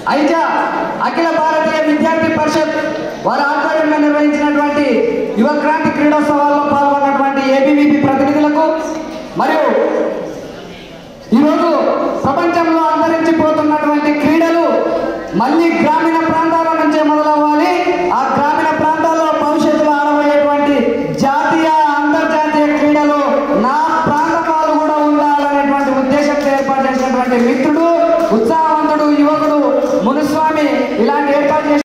ఐజా అఖిల భారతీయ విద్యార్థి పరిషత్ వారి ఆధ్వర్యంలో నిర్వహించినటువంటి యువ క్రాంతి క్రీడోత్సవాల్లో పాల్గొన్నటువంటి ఏబీవీపీ ప్రతినిధులకు మరియు ఈరోజు ప్రపంచంలో అంతరించిపోతున్నటువంటి క్రీడలు మళ్ళీ గ్రామీణ ప్రాంతాల నుంచే మొదలవ్వాలి ఆ గ్రామీణ ప్రాంతాల్లో భవిష్యత్తులో ఆడబోయేటువంటి జాతీయ అంతర్జాతీయ క్రీడలు నా ప్రాంతం వాళ్ళు కూడా ఉండాలనేటువంటి ఉద్దేశంతో ఏర్పాటు చేసినటువంటి మిత్రుడు ఉత్సాహ